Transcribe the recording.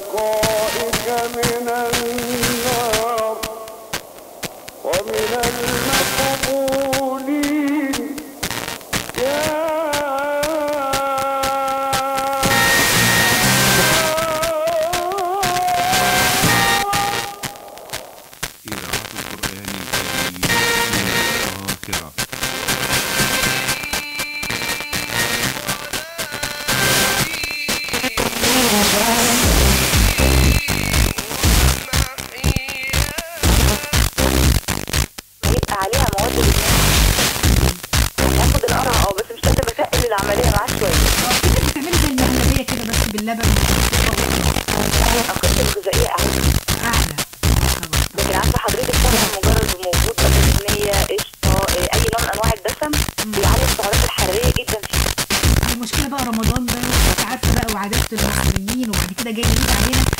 بنقائك من النار ومن المقبولين يا إذاعة القرآن الكريم من القاهرة يبقى عليها مواد بناء اخد القرع اه بس مش قادره بتقل العمليه معاه شويه كنت بتعملي زي المهلبية كده بس باللبن القيمه الغذائيه اعلى اعلى لكن عارفه حضرتك طبعا مجرد وجود بطاطسيه قشطه آه، اي نوع من انواع الدسم بيعلي السعرات الحراريه جدا فيه المشكله بقى رمضان ده انت عارفه بقى وعادات المصريين وبعد كده جاي يجي علينا